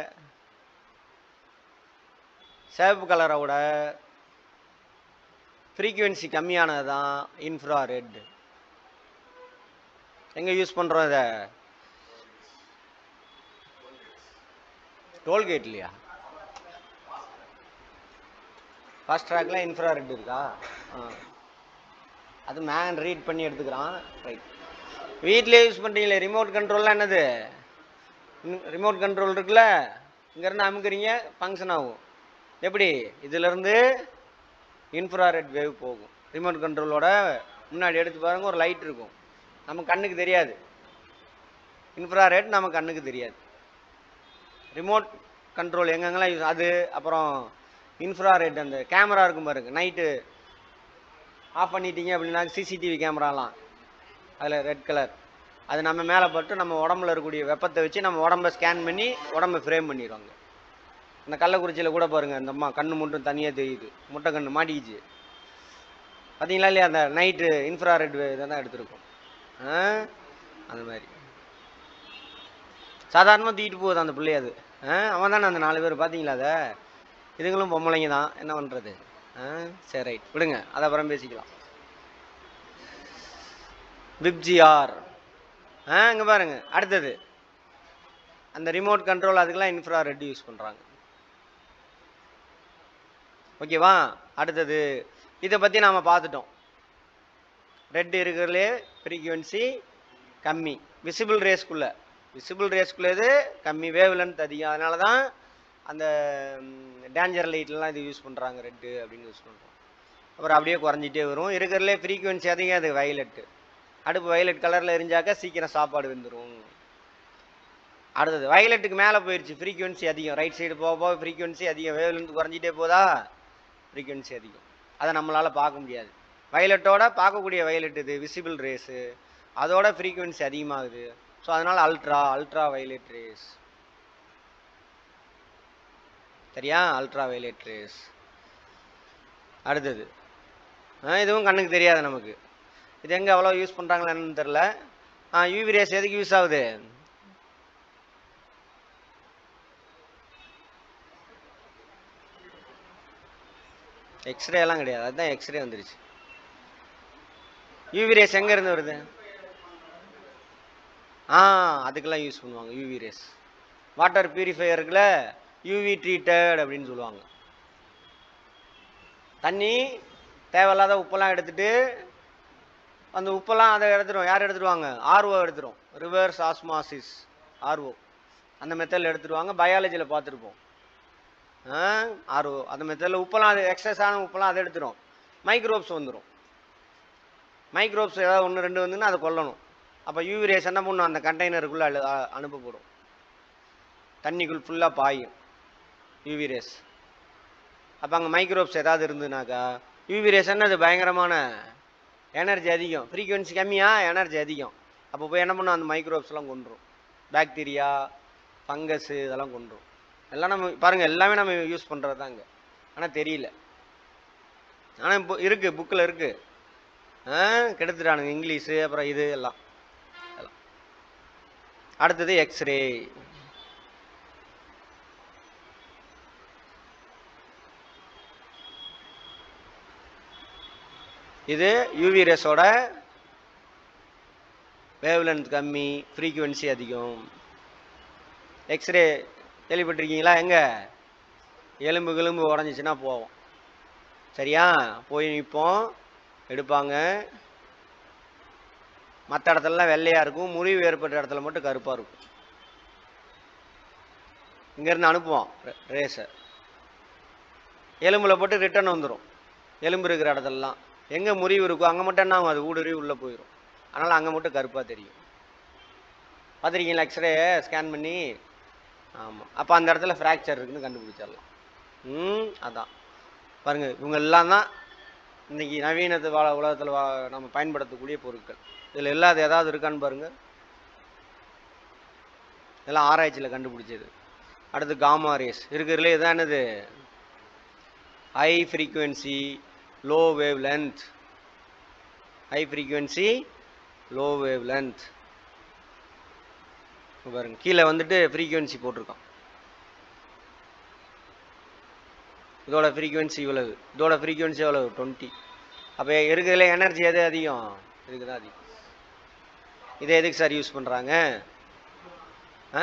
சிவப்பு கலரோட ஃப்ரீக்குவென்சி கம்மியானது தான் இன்ஃப்ரா ரெட் எங்கே யூஸ் பண்ணுறோம் இதை டோல்கேட்லையா ஃபாஸ்ட் ட்ராக்ல இன்ஃப்ரா ரெட் இருக்கா ஆ அது மேன் ரீட் பண்ணி எடுத்துக்கிறான் ரைட் வீட்டிலே யூஸ் பண்ணுறீங்களே ரிமோட் கண்ட்ரோல்லாம் என்னது ரிமோட் கண்ட்ரோல் இருக்குல்ல இங்கேருந்து அமுக்குறீங்க ஃபங்க்ஷன் ஆகும் எப்படி இதிலேருந்து இன்ஃப்ராரெட் வேவ் போகும் ரிமோட் கண்ட்ரோலோட முன்னாடி எடுத்து பாருங்க ஒரு லைட் இருக்கும் நம்ம கண்ணுக்கு தெரியாது இன்ஃப்ராரெட் நம்ம கண்ணுக்கு தெரியாது ரிமோட் கண்ட்ரோல் எங்கெங்கெல்லாம் யூஸ் அது அப்புறம் இன்ஃப்ராரெட் அந்த கேமரா இருக்கும் பாருங்க நைட்டு ஆஃப் பண்ணிட்டீங்க அப்படின்னா சிசிடிவி கேமராலாம் அதில் ரெட் கலர் அது நம்ம மேலே பட்டு நம்ம உடம்புல இருக்கக்கூடிய வெப்பத்தை வச்சு நம்ம உடம்ப ஸ்கேன் பண்ணி உடம்ப ஃப்ரேம் பண்ணிடுவாங்க இந்த கள்ளக்குறிச்சியில் கூட பாருங்க இந்த அம்மா கண்ணு மட்டும் தனியாக தெரியுது முட்டை கண்ணு மாட்டிக்கிச்சு பார்த்தீங்களா இல்லையா அந்த நைட்டு இன்ஃப்ராரெட் இதை தான் எடுத்திருக்கோம் ஆ அந்த மாதிரி சாதாரணமாக தூக்கிட்டு போகுது அந்த பிள்ளை அது ஆ அவன் தானே அந்த நாலு பேர் பார்த்தீங்களா அதை இதுங்களும் பொம்பளைங்க தான் என்ன பண்ணுறது ஆ சரி ரைட் விடுங்க அது அப்புறம் பேசிக்கலாம் விப்ஜிஆர் ஆ இங்கே பாருங்க அடுத்தது அந்த ரிமோட் கண்ட்ரோல் அதுக்கெல்லாம் இன்ஃப்ராரெட் யூஸ் பண்ணுறாங்க ஓகேவா அடுத்தது இதை பற்றி நாம் பார்த்துட்டோம் ரெட் இருக்கிறதுலே ஃப்ரீக்குவென்சி கம்மி விசிபிள் ரேஸ்க்குள்ளே விசிபிள் ரேஸ்க்குள்ளே இது கம்மி வேவ் லென்த் அதிகம் அதனால தான் அந்த டேஞ்சர் லைட்லாம் இது யூஸ் பண்ணுறாங்க ரெட்டு அப்படின்னு யூஸ் பண்ணுறோம் அப்புறம் அப்படியே குறைஞ்சிட்டே வரும் இருக்கிறதுலே ஃப்ரீக்குவென்சி அதிகம் அது வயலட்டு அடுப்பு வயலட் கலரில் எரிஞ்சாக்க சீக்கிரம் சாப்பாடு வெந்துடும் அடுத்தது வயலட்டுக்கு மேலே போயிடுச்சு ஃப்ரீக்குவென்சி அதிகம் ரைட் சைடு போக போக ஃப்ரீக்குவென்சி அதிகம் வேவ்லேருந்து குறைஞ்சிட்டே போதா ஃப்ரீக்குவென்சி அதிகம் அதை நம்மளால் பார்க்க முடியாது வயலட்டோட பார்க்கக்கூடிய வயலட் இது விசிபிள் ரேஸு அதோட ஃப்ரீக்குவென்சி அதிகமாகுது ஸோ அதனால் அல்ட்ரா அல்ட்ரா வயலட் ரேஸ் சரியா அல்ட்ரா வயலட் ரேஸ் அடுத்தது ஆ, இதுவும் கண்ணுக்கு தெரியாது நமக்கு இது எங்கே அவ்வளோ யூஸ் பண்ணுறாங்களா என்னன்னு தெரில ஆ யூவி ரேஸ் எதுக்கு யூஸ் ஆகுது எக்ஸ்ரே எல்லாம் கிடையாது அதுதான் எக்ஸ்ரே வந்துருச்சு யூவி ரேஸ் எங்க இருந்து வருது ஆ அதுக்கெல்லாம் யூஸ் பண்ணுவாங்க யூவி ரேஸ் வாட்டர் பியூரிஃபையருக்குல யூவி ட்ரீட்டட் அப்படின்னு சொல்லுவாங்க தண்ணி தேவையில்லாத உப்பெல்லாம் எடுத்துட்டு அந்த உப்பெல்லாம் அதை எடுத்துரும் யார் எடுத்துருவாங்க ஆர்ஓ எடுத்துரும் ரிவர்ஸ் ஆஸ்மாசிஸ் ஆர்ஓ அந்த மெத்தடில் எடுத்துருவாங்க பயாலஜியில் பார்த்துருப்போம் ஆர்ஓ அந்த மெத்தடில் உப்பெல்லாம் அது எக்ஸஸான உப்பெல்லாம் அதை எடுத்துரும் மைக்ரோப்ஸ் வந்துடும் மைக்ரோப்ஸ் ஏதாவது ஒன்று ரெண்டு வந்துன்னா அதை கொல்லணும் அப்போ யூவி ரேஸ் என்ன பண்ணும் அந்த கண்டெய்னருக்குள்ளே அழு அ- அனுப்பப்படும் தண்ணிக்குள் ஃபுல்லாக பாயும் யூவி ரேஸ் அப்போ அங்கே மைக்ரோப்ஸ் ஏதாவது இருந்ததுனாக்கா யூவி ரேஸ் என்னது பயங்கரமான எனர்ஜி அதிகம் ஃப்ரீக்குவென்சி கம்மியா எனர்ஜி அதிகம் அப்போ போய் என்ன பண்ணும் அந்த மைக்ரோப்ஸ்லாம் கொண்டுரும் பாக்டீரியா ஃபங்கஸ் இதெல்லாம் கொண்டுரும் எல்லாம் நம்ம பாருங்க எல்லாமே நம்ம யூஸ் பண்ணுறது தாங்க ஆனால் தெரியல ஆனால் இப்போ இருக்குது புக்கில் இருக்குது ஆ கெடுத்துட்டானுங்க இங்கிலீஷு அப்புறம் இது எல்லாம் எல்லாம் அடுத்தது எக்ஸ்ரே இது யூவி ரேஸோட வேவ் லென்த் கம்மி ஃப்ரீக்குவென்சி அதிகம் எக்ஸ்ரே கேள்விப்பட்டிருக்கீங்களா எங்க எலும்பு கிளும்பு உடஞ்சிச்சின்னா போவோம் சரியா போய் நிற்போம் எடுப்பாங்க மற்ற இடத்துலலாம் வெள்ளையாக இருக்கும் முறிவு ஏற்பட்ட இடத்துல மட்டும் கருப்பாக இருக்கும் இங்கேருந்து அனுப்புவோம் ரேஸை எலும்பில் போட்டு ரிட்டர்ன் வந்துடும் எலும்பு இருக்கிற இடத்துலலாம் எங்கே முறிவு இருக்கோ அங்கே மட்டும் என்ன ஆகும் அது ஊடுருவி உள்ளே போயிடும் அதனால் அங்கே மட்டும் கருப்பாக தெரியும் பார்த்துருக்கீங்களா எக்ஸ்ரே ஸ்கேன் பண்ணி ஆமாம் அப்போ அந்த இடத்துல ஃப்ராக்சர் இருக்குன்னு கண்டுபிடிச்சிடலாம் ம் அதான் பாருங்க இவங்க எல்லாம் தான் இன்னைக்கு நவீனத்து வாழ உலகத்தில் வா நம்ம பயன்படுத்தக்கூடிய பொருட்கள் இதில் இல்லாத ஏதாவது இருக்கான்னு பாருங்க இதெல்லாம் ஆராய்ச்சியில் கண்டுபிடிச்சது அடுத்து காமா ரேஸ் இருக்கிறதுல இதான் என்னது high frequency low wavelength high frequency low wavelength பாருங்க கீழே வந்துட்டு ஃப்ரீக்குவென்சி போட்டிருக்கான் இதோட ஃப்ரீக்குவென்சி இவ்வளவு இதோட ஃப்ரீக்குவென்சி எவ்வளவு டுவெண்ட்டி அப்போ இருக்கிறதுல எனர்ஜி எது அதிகம் இதுக்கு தான் அதிகம் இதை எதுக்கு சார் யூஸ் பண்ணுறாங்க ஆ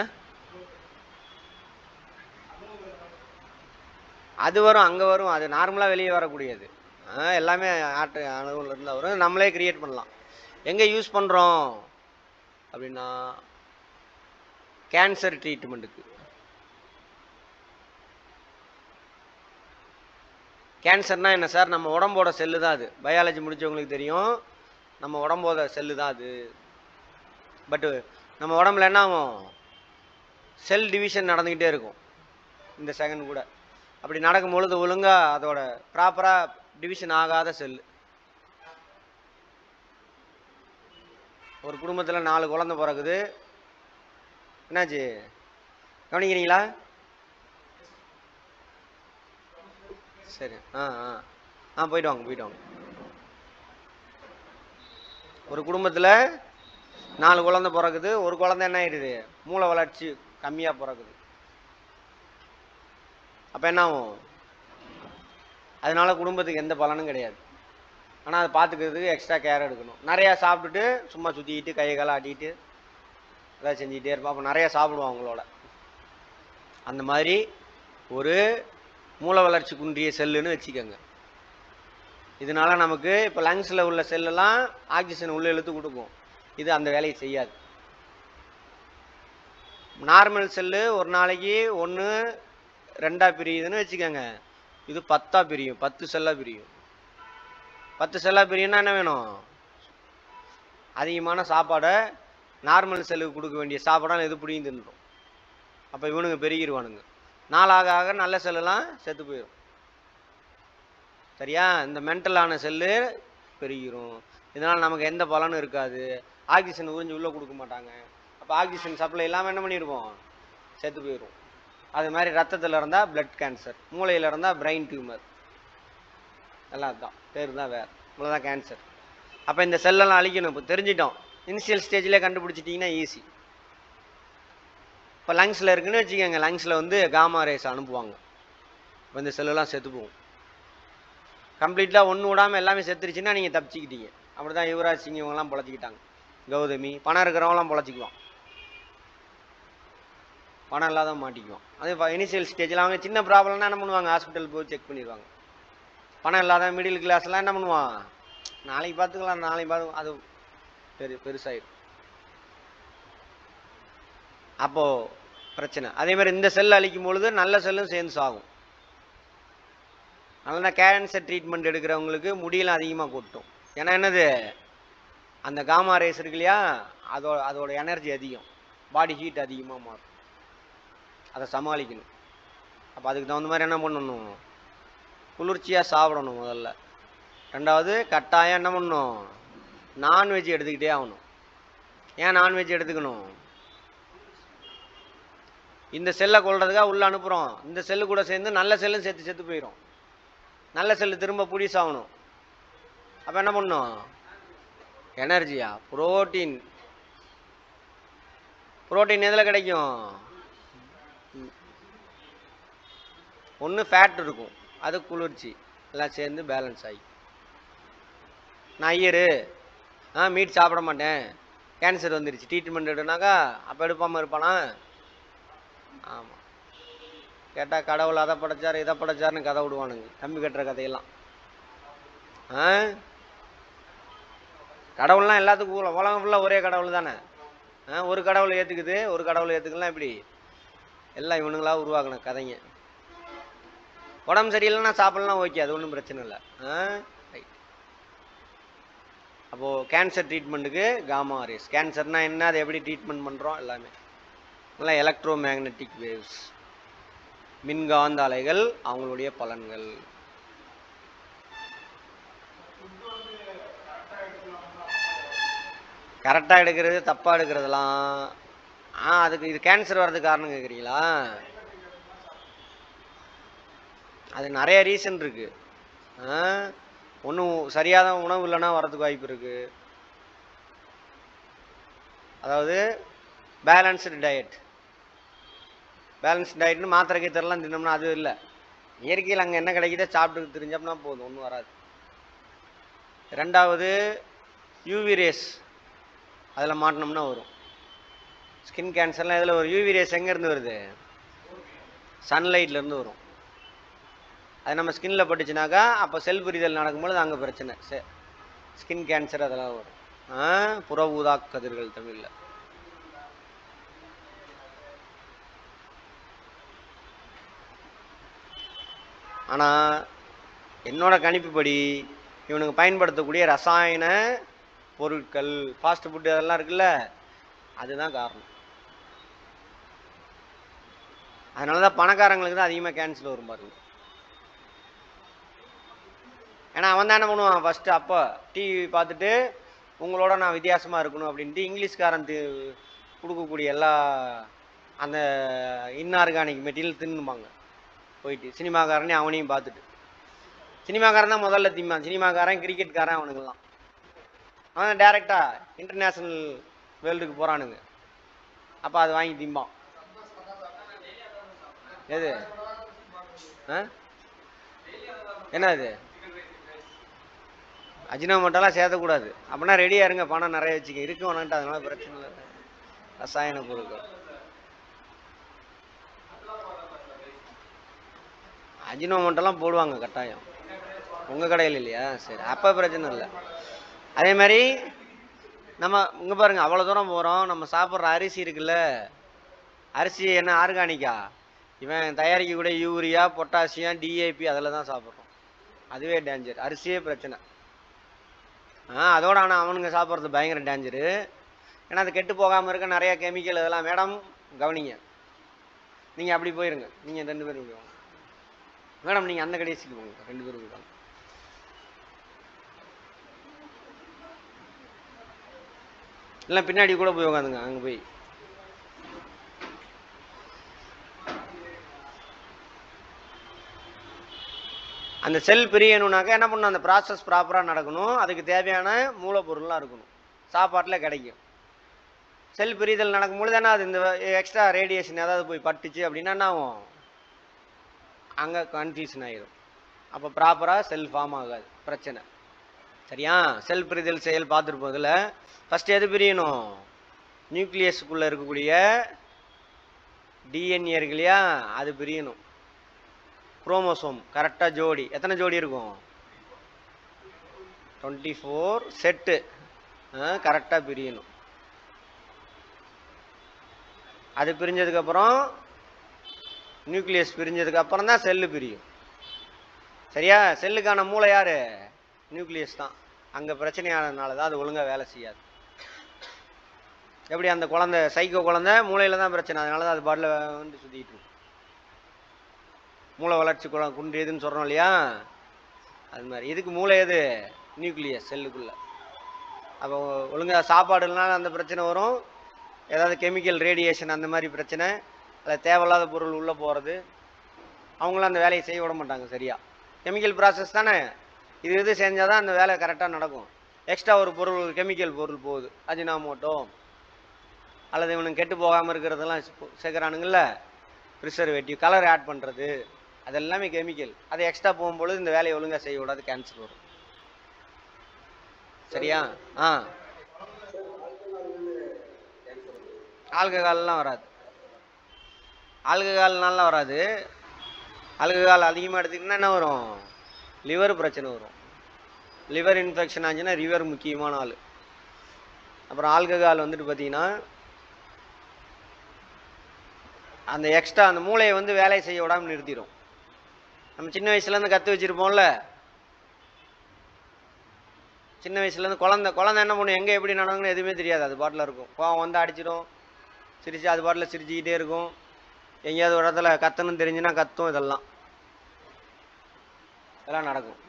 அது வரும் அங்கே வரும் அது நார்மலாக வெளியே வரக்கூடியது ஆ, எல்லாமே ஆட்டு அணுகுல இருந்து வரும் நம்மளே கிரியேட் பண்ணலாம் எங்கே யூஸ் பண்ணுறோம் அப்படின்னா கேன்சர் ட்ரீட்மெண்ட்டுக்கு கேன்சர்னா என்ன சார் நம்ம உடம்போட செல்லு தான் அது பயாலஜி முடிச்சவங்களுக்கு தெரியும் நம்ம உடம்போட செல்லு தான் அது பட்டு நம்ம உடம்புல என்ன ஆகும் செல் டிவிஷன் நடந்துக்கிட்டே இருக்கும் இந்த செகண்ட் கூட அப்படி நடக்கும் பொழுது ஒழுங்கா அதோட ப்ராப்பராக டிவிஷன் ஆகாத செல் ஒரு குடும்பத்தில் நாலு குழந்தை பிறக்குது என்னாச்சு கவனிக்கிறீங்களா சரி ஆ ஆ ஆ போயிட்டு வாங்க போயிட்டு வாங்க ஒரு குடும்பத்தில் நாலு குழந்தை பிறக்குது ஒரு குழந்தை என்ன ஆயிடுது மூளை வளர்ச்சி கம்மியாக பிறக்குது அப்போ என்ன ஆகும் அதனால குடும்பத்துக்கு எந்த பலனும் கிடையாது ஆனால் அதை பார்த்துக்கிறதுக்கு எக்ஸ்ட்ரா கேர் எடுக்கணும் நிறையா சாப்பிட்டுட்டு சும்மா சுற்றிக்கிட்டு கையை காலை ஆட்டிட்டு ஏதாவது செஞ்சுக்கிட்டே இருப்போம் அப்போ நிறையா சாப்பிடுவோம் அவங்களோட அந்த மாதிரி ஒரு மூளை வளர்ச்சி குன்றிய செல்லுன்னு வச்சுக்கோங்க இதனால நமக்கு இப்போ லங்ஸில் உள்ள செல்லெல்லாம் ஆக்சிஜன் உள்ள இழுத்து கொடுக்கும் இது அந்த வேலையை செய்யாது நார்மல் செல்லு ஒரு நாளைக்கு ஒன்று ரெண்டா பிரியுதுன்னு வச்சுக்கோங்க இது பத்தா பிரியும் பத்து செல்லா பிரியும் பத்து செல்லா பிரியும்னா என்ன வேணும் அதிகமான சாப்பாடை நார்மல் செல்லுக்கு கொடுக்க வேண்டிய சாப்பாடெல்லாம் எது பிடியும் தின்னுடும் அப்போ இவனுங்க பெருகிடுவானுங்க நாளாக ஆக நல்ல செல்லெல்லாம் செத்து போயிடும் சரியா இந்த மென்டலான செல்லு பெருகிரும் இதனால் நமக்கு எந்த பலனும் இருக்காது ஆக்சிஜன் உறிஞ்சி உள்ளே கொடுக்க மாட்டாங்க அப்போ ஆக்சிஜன் சப்ளை இல்லாமல் என்ன பண்ணிடுவோம் செத்து போயிடும் அது மாதிரி ரத்தத்தில் இருந்தால் பிளட் கேன்சர் மூளையில் இருந்தால் பிரெயின் டியூமர் எல்லாம் அதுதான் பேர் தான் வேறு இவ்வளோதான் கேன்சர் அப்போ இந்த செல்லெல்லாம் அழிக்கணும் இப்போ தெரிஞ்சிட்டோம் இனிஷியல் ஸ்டேஜ்லேயே கண்டுபிடிச்சிட்டிங்கன்னா ஈஸி இப்போ லங்ஸில் இருக்குன்னு வச்சுக்கோங்க லங்ஸில் வந்து காமா ரேஸ் அனுப்புவாங்க இப்போ இந்த செல்லெல்லாம் செத்து போகும் கம்ப்ளீட்டாக ஒன்று விடாமல் எல்லாமே செத்துருச்சுன்னா நீங்கள் தப்பிச்சிக்கிட்டீங்க அப்படி தான் யுவராஜ் சிங் இவங்கெல்லாம் பொழைச்சிக்கிட்டாங்க கௌதமி பணம் இருக்கிறவங்களாம் பொழைச்சிக்குவான் பணம் இல்லாத மாட்டிக்குவான் அது இனிஷியல் ஸ்டேஜில் அவங்க சின்ன ப்ராப்ளம்னா என்ன பண்ணுவாங்க ஹாஸ்பிட்டல் போய் செக் பண்ணிடுவாங்க பணம் இல்லாத மிடில் கிளாஸ்லாம் என்ன பண்ணுவான் நாளைக்கு பார்த்துக்கலாம் நாளைக்கு பார்த்து அது பெரு பெருசாயிடும் அப்போது பிரச்சனை அதே மாதிரி இந்த செல் அழிக்கும் பொழுது நல்ல செல்லும் சேர்ந்து சாகும் அதனால கேன்சர் ட்ரீட்மெண்ட் எடுக்கிறவங்களுக்கு முடியெல்லாம் அதிகமாக கொட்டும் ஏன்னா என்னது அந்த காமா ரேஸ் இருக்கு இல்லையா அதோட அதோட எனர்ஜி அதிகம் பாடி ஹீட் அதிகமாக மாறும் அதை சமாளிக்கணும் அப்போ அதுக்கு தகுந்த மாதிரி என்ன பண்ணணும் குளிர்ச்சியாக சாப்பிடணும் முதல்ல ரெண்டாவது கட்டாயம் என்ன பண்ணணும் நான்வெஜ் எடுத்துக்கிட்டே ஆகணும் ஏன் நான்வெஜ் எடுத்துக்கணும் இந்த செல்லை கொள்றதுக்காக உள்ளே அனுப்புகிறோம் இந்த செல்லு கூட சேர்ந்து நல்ல செல்லும் சேர்த்து செத்து போயிடும் நல்ல செல்லு திரும்ப புடிசாகணும் அப்போ என்ன பண்ணும் எனர்ஜியா புரோட்டீன் புரோட்டீன் எதில் கிடைக்கும் ஒன்று ஃபேட் இருக்கும் அது குளிர்ச்சி எல்லாம் சேர்ந்து பேலன்ஸ் ஆகி நான் ஐயரு ஆ மீட் சாப்பிட மாட்டேன் கேன்சர் வந்துருச்சு ட்ரீட்மெண்ட் எடுனாக்கா அப்போ எடுப்பாமல் இருப்பானா ஆமாம் கேட்டால் கடவுள் அதை படைச்சார் இதை படைச்சாருன்னு கதை விடுவானுங்க தம்பி கட்டுற கதையெல்லாம் ஆ கடவுள்லாம் எல்லாத்துக்கும் உல- உலகம் ஃபுல்லாக ஒரே கடவுள் தானே ஆ ஒரு கடவுளை ஏற்றுக்குது ஒரு கடவுளை ஏற்றுக்கலாம் இப்படி எல்லாம் இவனுங்களா உருவாக்கின கதைங்க உடம்பு சரியில்லைன்னா சாப்பிடலாம் ஓகே அது ஒன்றும் பிரச்சனை இல்லை ஆ ரைட் அப்போது கேன்சர் ட்ரீட்மெண்ட்டுக்கு காமா ரேஸ் கேன்சர்னா என்ன அதை எப்படி ட்ரீட்மெண்ட் பண்ணுறோம் எல்லாமே எல்லாம் எலக்ட்ரோ மேக்னெட்டிக் வேவ்ஸ் மின்காந்த அலைகள் அவங்களுடைய பலன்கள் கரெக்டாக எடுக்கிறது தப்பாக எடுக்கிறதெல்லாம் ஆ அதுக்கு இது கேன்சர் வர்றதுக்கு காரணம் கேட்குறீங்களா அது நிறைய ரீசன் இருக்கு ஒன்றும் சரியான உணவு இல்லைன்னா வரதுக்கு வாய்ப்பு இருக்கு அதாவது பேலன்ஸ்டு டயட் பேலன்ஸ் டயட்னு மாத்திரை கீத்தரெல்லாம் தின்னோம்னா அது இல்லை இயற்கையில் அங்கே என்ன கிடைக்குதோ சாப்பிட்டு தெரிஞ்சோம்னா போதும் ஒன்றும் வராது ரெண்டாவது யூவி ரேஸ் அதில் மாட்டினோம்னா வரும் ஸ்கின் கேன்சர்லாம் இதில் ஒரு யூவி ரேஸ் எங்கேருந்து வருது சன்லைட்லேருந்து வரும் அது நம்ம ஸ்கின்ல பட்டுச்சுனாக்கா அப்போ செல் புரிதல் நடக்கும்போது அங்கே பிரச்சனை ஸ்கின் கேன்சர் அதெல்லாம் வரும் ஆ புற ஊதா கதிர்கள் தமிழில் ஆனால் என்னோட கணிப்புப்படி இவனுக்கு பயன்படுத்தக்கூடிய ரசாயன பொருட்கள் ஃபாஸ்ட் ஃபுட்டு அதெல்லாம் இருக்குல்ல அதுதான் காரணம் அதனால தான் பணக்காரங்களுக்கு தான் அதிகமாக கேன்சர் வரும் பாருங்க ஏன்னா அவன் தான் என்ன பண்ணுவான் ஃபஸ்ட்டு அப்போ டிவி பார்த்துட்டு உங்களோட நான் வித்தியாசமாக இருக்கணும் அப்படின்ட்டு இங்கிலீஷ்காரன் தி- கொடுக்கக்கூடிய எல்லா அந்த இன்ஆர்கானிக் மெட்டீரியல் தின்னுப்பாங்க போயிட்டு சினிமாக்காரனே அவனையும் பார்த்துட்டு சினிமாக்காரன் தான் முதல்ல திம்பான் சினிமாக்காரன் கிரிக்கெட்காரன் அவனுங்கெல்லாம் அவன் டேரெக்டாக இன்டர்நேஷ்னல் வேர்ல்டுக்கு போகிறானுங்க அப்போ அது வாங்கி திம்பான் எது ஆ என்ன அது அஜினோமோட்டோலாம் சேர்த்தக்கூடாது அப்படின்னா ரெடியாக இருங்க பணம் நிறைய வச்சுக்க இருக்கு வேணான்ட்டு அதனால பிரச்சனை இல்லை ரசாயன பொருட்கள் அஜினோமோட்டோலாம் போடுவாங்க கட்டாயம் உங்கள் கடையில் இல்லையா சரி அப்போ பிரச்சனை இல்லை அதே மாதிரி நம்ம இங்கே பாருங்க அவ்வளோ தூரம் போகிறோம் நம்ம சாப்பிட்ற அரிசி இருக்குல்ல அரிசி என்ன ஆர்கானிக்கா இவன் தயாரிக்கக்கூடிய யூரியா பொட்டாசியம் டிஏபி அதில் தான் சாப்பிட்றோம் அதுவே டேஞ்சர் அரிசியே பிரச்சனை ஆ அதோட ஆனால் அவனுங்க சாப்பிட்றது பயங்கர டேஞ்சரு ஏன்னா அது கெட்டு போகாமல் இருக்க நிறைய கெமிக்கல் இதெல்லாம் மேடம் கவனிங்க நீங்கள் அப்படி போயிருங்க நீங்கள் ரெண்டு பேரும் இப்படி வாங்க மேடம் நீங்கள் அந்த கடைசிக்கு போங்க ரெண்டு பேரும் இப்படி வாங்க இல்லை பின்னாடி கூட போய் உட்காந்துங்க அங்கே போய் அந்த செல் பிரியணும்னாக்கா என்ன பண்ணணும் அந்த ப்ராசஸ் ப்ராப்பராக நடக்கணும் அதுக்கு தேவையான மூலப்பொருள்லாம் இருக்கணும் சாப்பாட்டில் கிடைக்கும் செல் பிரிதல் நடக்கும்பொழுது என்ன அது இந்த எக்ஸ்ட்ரா ரேடியேஷன் ஏதாவது போய் பட்டுச்சு அப்படின்னா என்ன ஆகும் அங்கே கன்ஃபியூஷன் ஆயிடும் அப்போ ப்ராப்பராக செல் ஃபார்ம் ஆகாது பிரச்சனை சரியா செல் பிரிதல் செயல் பார்த்துருப்போம் இதில் ஃபஸ்ட் எது பிரியணும் நியூக்ளியஸுக்குள்ளே இருக்கக்கூடிய டிஎன்ஏ இருக்கு இல்லையா அது பிரியணும் குரோமோசோம் கரெக்டாக ஜோடி எத்தனை ஜோடி இருக்கும் டுவெண்ட்டி ஃபோர் செட்டு கரெக்டாக பிரியணும் அது பிரிஞ்சதுக்கப்புறம் நியூக்ளியஸ் பிரிஞ்சதுக்கு அப்புறம் தான் செல்லு பிரியும் சரியா செல்லுக்கான மூளை யாரு நியூக்ளியஸ் தான் அங்கே பிரச்சனையானதுனால தான் அது ஒழுங்காக வேலை செய்யாது எப்படி அந்த குழந்தை சைக்கோ குழந்தை மூளையில் தான் பிரச்சனை அதனால தான் அது பாட்டில் வந்து சுற்றிட்டு இருக்கும் மூளை வளர்ச்சி குளம் குன்றியதுன்னு சொல்கிறோம் இல்லையா அது மாதிரி இதுக்கு மூளை எது நியூக்ளியஸ் செல்லுக்குள்ளே அப்போ ஒழுங்கா சாப்பாடு இல்லைனாலும் அந்த பிரச்சனை வரும் ஏதாவது கெமிக்கல் ரேடியேஷன் அந்த மாதிரி பிரச்சனை அதில் தேவையில்லாத பொருள் உள்ளே போகிறது அவங்களும் அந்த வேலையை செய்ய விட மாட்டாங்க சரியா கெமிக்கல் ப்ராசஸ் தானே இது இது செஞ்சால் தான் அந்த வேலை கரெக்டாக நடக்கும் எக்ஸ்ட்ரா ஒரு பொருள் கெமிக்கல் பொருள் போகுது அஜினாமோட்டோ அல்லது இவனுக்கு கெட்டு போகாமல் இருக்கிறதெல்லாம் சே- சேர்க்குறானுங்கள்ல ப்ரிசர்வேட்டிவ் கலர் ஆட் பண்ணுறது அது எல்லாமே கெமிக்கல் அது எக்ஸ்ட்ரா போகும்பொழுது இந்த வேலையை ஒழுங்காக செய்ய விடாது கேன்சர் வரும் சரியா ஆ ஆல்கஹால்லாம் வராது ஆல்கஹால்னாலாம் வராது ஆல்கஹால் அதிகமாக எடுத்துக்கிட்டா என்ன வரும் லிவர் பிரச்சனை வரும் லிவர் இன்ஃபெக்ஷன் ஆச்சுன்னா லிவர் முக்கியமான ஆள் அப்புறம் ஆல்கஹால் வந்துட்டு பார்த்தீங்கன்னா அந்த எக்ஸ்ட்ரா அந்த மூளையை வந்து வேலையை செய்ய விடாமல் நிறுத்திடும் நம்ம சின்ன வயசுலேருந்து கற்று வச்சுருப்போம்ல சின்ன வயசுலேருந்து குழந்தை குழந்தை என்ன பண்ணும் எங்கே எப்படி நடக்குன்னு எதுவுமே தெரியாது அது பாட்டில் இருக்கும் கோவம் வந்து அடிச்சிடும் சிரிச்சு அது பாட்டில் சிரிச்சுக்கிட்டே இருக்கும் எங்கேயாவது ஒரு இடத்துல கத்தணும் தெரிஞ்சுன்னா கத்தும் இதெல்லாம் இதெல்லாம் நடக்கும்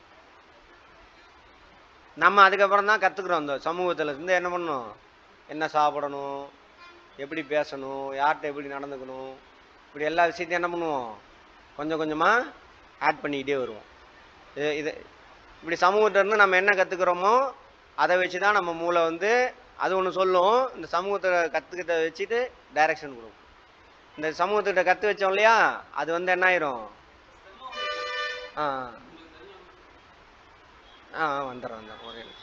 நம்ம அதுக்கப்புறம் தான் கற்றுக்குறோம் அந்த சமூகத்தில் இருந்து என்ன பண்ணணும் என்ன சாப்பிடணும் எப்படி பேசணும் யார்கிட்ட எப்படி நடந்துக்கணும் இப்படி எல்லா விஷயத்தையும் என்ன பண்ணுவோம் கொஞ்சம் கொஞ்சமாக ஆட் பண்ணிக்கிட்டே வருவோம் இது இது இப்படி சமூகத்துல இருந்து நம்ம என்ன கற்றுக்குறோமோ அதை வச்சு தான் நம்ம மூளை வந்து அது ஒன்று சொல்லும் இந்த சமூகத்தை கற்றுக்கிட்ட வச்சுட்டு டைரக்ஷன் கொடுக்கும் இந்த சமூகத்துக்கிட்ட கற்று வச்சோம் இல்லையா அது வந்து என்ன ஆயிரும் ஆ ஆ ஆ வந்துடுறேன் வந்துடுறேன் ஒரே நிமிஷம்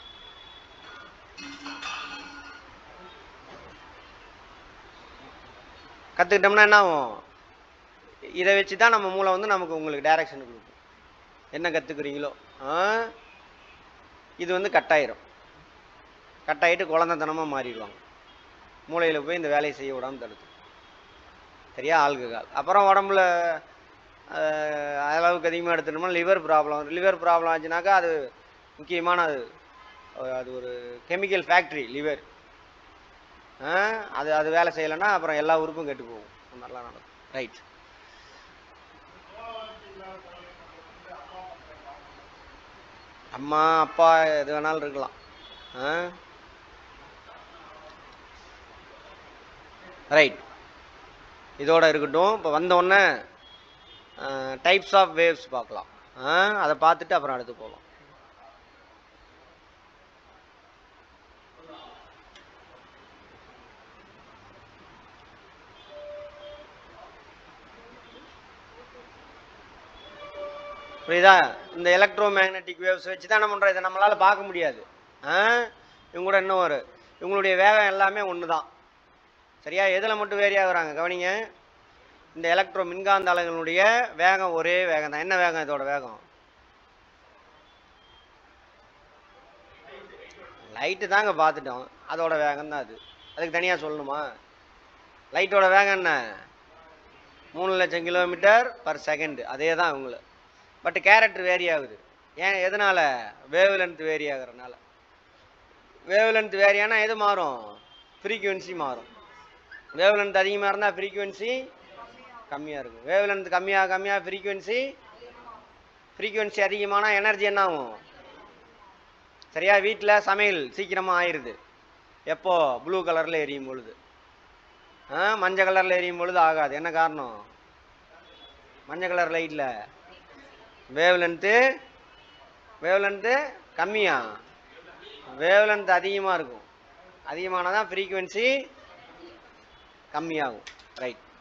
கற்றுக்கிட்டோம்னா என்ன ஆகும் இதை வச்சு தான் நம்ம மூளை வந்து நமக்கு உங்களுக்கு டைரக்ஷன் கொடுக்கும் என்ன கற்றுக்குறீங்களோ ஆ இது வந்து கட்டாயிரும் கட்டாயிட்டு குழந்தைத்தனமாக மாறிடுவாங்க மூளையில் போய் இந்த வேலையை செய்ய விடாமல் தடுத்து சரியா ஆல்கஹால் அப்புறம் உடம்புல அஹ், அளவுக்கு அதிகமாக எடுத்துட்டோம்னா லிவர் ப்ராப்ளம் லிவர் ப்ராப்ளம் ஆச்சுனாக்கா அது முக்கியமான அது அது ஒரு கெமிக்கல் ஃபேக்ட்ரி லிவர் அது அது வேலை செய்யலைன்னா அப்புறம் எல்லா உறுப்பும் கெட்டு போகும் அந்த மாதிரிலாம் நடக்கும் ரைட் அம்மா அப்பா எது வேணாலும் இருக்கலாம் ரைட் இதோட இருக்கட்டும் இப்போ வந்தோடனே டைப்ஸ் ஆஃப் வேவ்ஸ் பார்க்கலாம் ஆ, அதை பார்த்துட்டு அப்புறம் அடுத்து போகலாம் புரியுதா இந்த எலக்ட்ரோ மேக்னெட்டிக் வேவ்ஸ் வச்சு தான் என்ன பண்ணுறோம் இதை நம்மளால் பார்க்க முடியாது ஆ இவங்க கூட இன்னும் ஒரு இவங்களுடைய வேகம் எல்லாமே ஒன்று தான் சரியா எதில் மட்டும் வேரி ஆகுறாங்க கவனிங்க இந்த எலக்ட்ரோ மின்காந்த அலைகளுடைய வேகம் ஒரே வேகம் தான் என்ன வேகம் இதோட வேகம் லைட்டு தாங்க பார்த்துட்டோம் அதோட வேகம் தான் அது அதுக்கு தனியாக சொல்லணுமா லைட்டோட வேகம் என்ன மூணு லட்சம் கிலோமீட்டர் பர் செகண்ட் அதே தான் இவங்கள பட் கேரக்டர் வேரி ஆகுது ஏன் எதனால வேவ் லென்த் வேரி ஆகுறதுனால வேவ் லென்த் வேரி ஆனால் எது மாறும் ஃப்ரீக்குவென்சி மாறும் வேவ் லென்த் அதிகமாக இருந்தால் ஃப்ரீக்குவென்சி கம்மியாக இருக்கும் வேவ் லென்த் கம்மியாக கம்மியாக ஃப்ரீக்குவென்சி ஃப்ரீக்குவென்சி அதிகமானா எனர்ஜி என்ன ஆகும் சரியா வீட்டில் சமையல் சீக்கிரமாக ஆயிடுது எப்போ ப்ளூ கலரில் எரியும் பொழுது ஆ மஞ்சள் கலரில் எரியும் பொழுது ஆகாது என்ன காரணம் மஞ்சள் கலர் லைட்டில் வேவ் லென்த்து வேவ் லென்த்து கம்மியா வேவ் லென்த் அதிகமாக இருக்கும் அதிகமானால் தான் ஃப்ரீக்குவென்சி கம்மியாகும் ரைட்